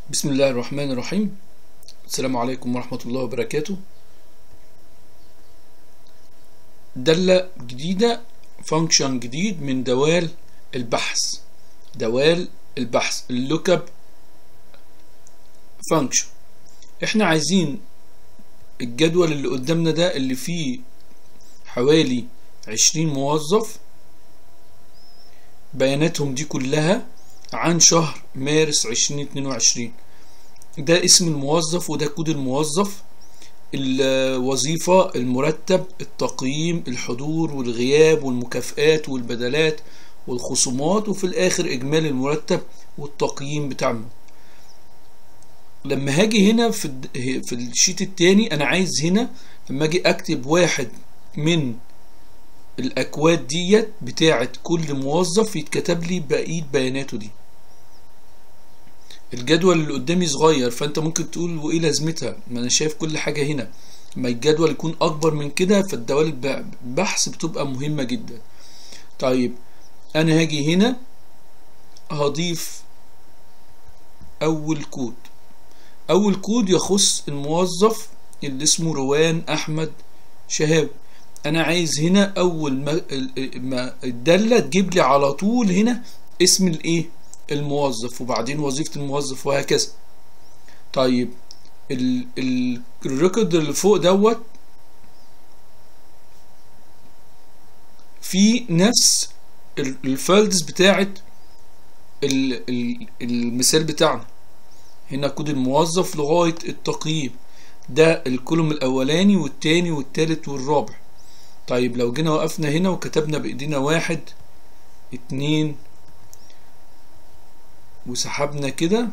بسم الله الرحمن الرحيم السلام عليكم ورحمة الله وبركاته دالة جديدة فانكشن جديد من دوال البحث دوال البحث اللوك اب فانكشن احنا عايزين الجدول اللي قدامنا ده اللي فيه حوالي عشرين موظف بياناتهم دي كلها عن شهر مارس 2022 ده اسم الموظف وده كود الموظف الوظيفة المرتب التقييم الحضور والغياب والمكافآت والبدلات والخصومات وفي الآخر إجمالي المرتب والتقييم بتاعنا لما هاجي هنا في في الشيت التاني أنا عايز هنا لما أجي أكتب واحد من الأكواد ديت بتاعة كل موظف يتكتب لي بقية بياناته دي الجدول اللي قدامي صغير فانت ممكن تقول وايه لازمتها ما انا شايف كل حاجة هنا ما الجدول يكون اكبر من كده فالدوال البحث بتبقى مهمة جدا طيب انا هاجي هنا هضيف اول كود اول كود يخص الموظف اللي اسمه روان احمد شهاب انا عايز هنا اول ما الدالة تجيب لي على طول هنا اسم الايه الموظف وبعدين وظيفة الموظف وهكذا طيب ال ال الريكورد اللي فوق دوت في نفس الفيلدز بتاعت المثال بتاعنا هنا كود الموظف لغاية التقييم ده الكولوم الاولاني والتاني والتالت والرابع طيب لو جينا وقفنا هنا وكتبنا بايدينا واحد اتنين وسحبنا كده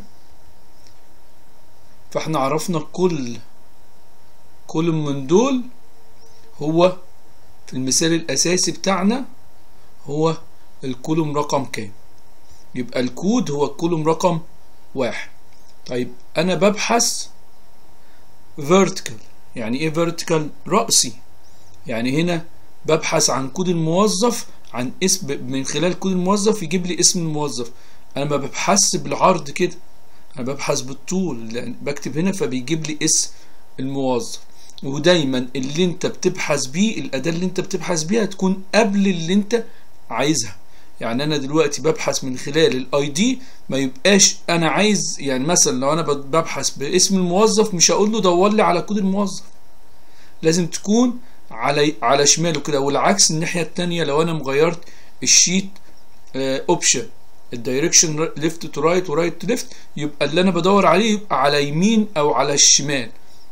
فاحنا عرفنا كل كل من دول هو في المثال الاساسي بتاعنا هو الكولوم رقم كام يبقى الكود هو الكولوم رقم واحد طيب انا ببحث vertical يعني ايه vertical رأسي يعني هنا ببحث عن كود الموظف عن اسم من خلال كود الموظف يجيب لي اسم الموظف انا ما ببحث بالعرض كده انا ببحث بالطول لان بكتب هنا فبيجيب لي اسم الموظف ودايما اللي انت بتبحث بيه الاداة اللي انت بتبحث بيها تكون قبل اللي انت عايزها يعني انا دلوقتي ببحث من خلال الاي دي ما يبقاش انا عايز يعني مثلا لو انا ببحث باسم الموظف مش هقول له دور لي على كود الموظف لازم تكون على على شماله كده والعكس الناحيه الثانيه لو انا مغيرت الشيت اوبشن الدايركشن ليفت تو رايت ورايت تو ليفت يبقى اللي انا بدور عليه يبقى على يمين او على الشمال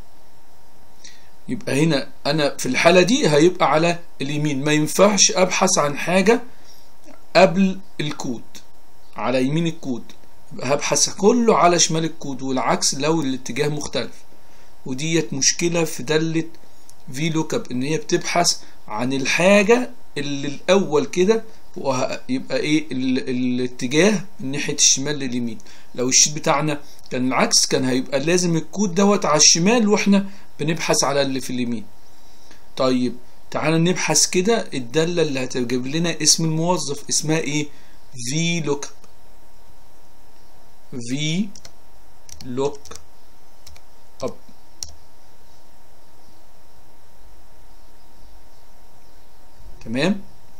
يبقى هنا انا في الحاله دي هيبقى على اليمين ما ينفعش ابحث عن حاجه قبل الكود على يمين الكود يبقى هبحث كله على شمال الكود والعكس لو الاتجاه مختلف وديت مشكله في داله في لوك اب ان هي بتبحث عن الحاجه اللي الاول كده ويبقى ايه الاتجاه من ناحيه الشمال لليمين لو الشيت بتاعنا كان العكس كان هيبقى لازم الكود دوت على الشمال واحنا بنبحث على اللي في اليمين طيب تعالى نبحث كده الدالة اللي هتجيب لنا اسم الموظف اسمها ايه في لوك في لوك اب تمام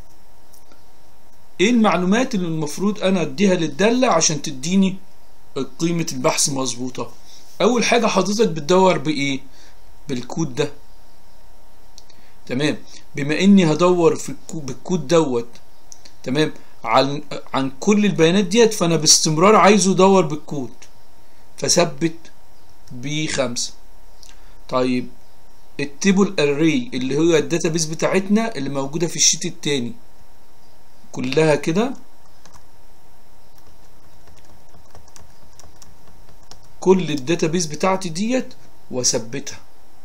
ايه المعلومات اللي المفروض انا اديها للدالة عشان تديني قيمة البحث مظبوطة اول حاجة حضرتك بتدور بايه بالكود ده تمام بما اني هدور في الكود بالكود دوت تمام عن عن كل البيانات ديت فانا باستمرار عايزه ادور بالكود فثبت بخمسة طيب التيبل اري اللي هو الداتابيس بتاعتنا اللي موجودة في الشيت التاني كلها كده كل الداتابيس بتاعتي ديت واثبتها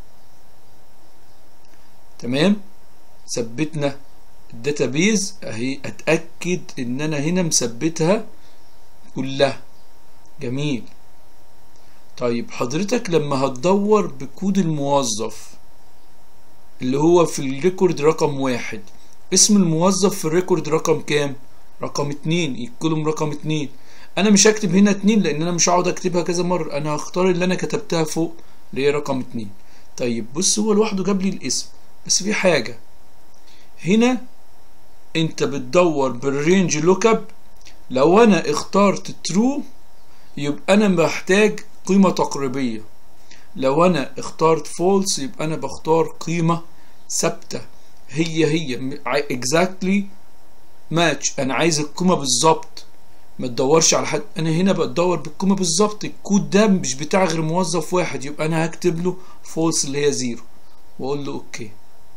تمام ثبتنا الداتابيز اهي اتاكد ان انا هنا مثبتها كلها جميل طيب حضرتك لما هتدور بكود الموظف اللي هو في الريكورد رقم واحد اسم الموظف في الريكورد رقم كام رقم اتنين الكولوم رقم اتنين انا مش هكتب هنا اتنين لان انا مش هقعد اكتبها كذا مرة انا هختار اللي انا كتبتها فوق اللي هي رقم اتنين طيب بص هو لوحده جاب لي الاسم بس في حاجة هنا انت بتدور بالرينج لوك اب لو انا اخترت ترو يبقى انا محتاج قيمة تقريبية لو انا اخترت فولس يبقى انا بختار قيمة ثابتة هي هي exactly ماتش انا عايز القيمة بالظبط ما تدورش على حد انا هنا بدور بالقيمة بالظبط الكود ده مش بتاع غير موظف واحد يبقى انا هكتب له فولس اللي هي زيرو واقول له اوكي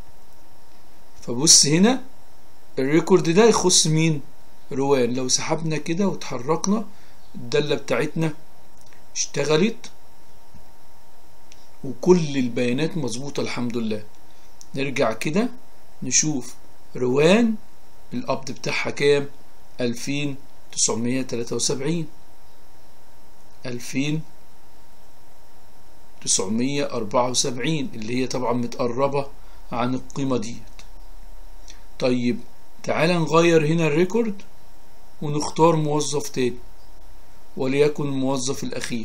فبص هنا الريكورد ده يخص مين روان لو سحبنا كده وتحركنا الدالة بتاعتنا اشتغلت وكل البيانات مظبوطة الحمد لله نرجع كده نشوف روان القبض بتاعها كام ألفين تسعمية تلاتة وسبعين ألفين تسعمية أربعة وسبعين اللي هي طبعا متقربة عن القيمة ديت طيب تعالى نغير هنا الريكورد ونختار موظف تاني وليكن الموظف الأخير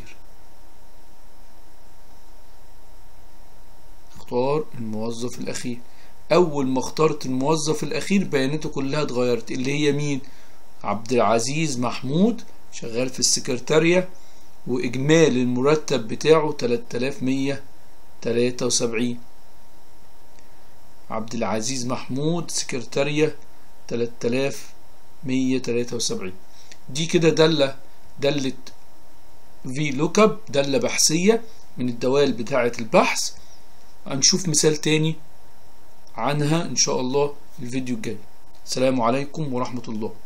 اختار الموظف الأخير أول ما اخترت الموظف الأخير بياناته كلها اتغيرت اللي هي مين عبد العزيز محمود شغال في السكرتارية وإجمالي المرتب بتاعه 3173 عبد العزيز محمود سكرتارية 3173 دي كده دالة دالة في لوك اب دالة بحثية من الدوال بتاعة البحث هنشوف مثال تاني عنها ان شاء الله في الفيديو الجاي السلام عليكم ورحمة الله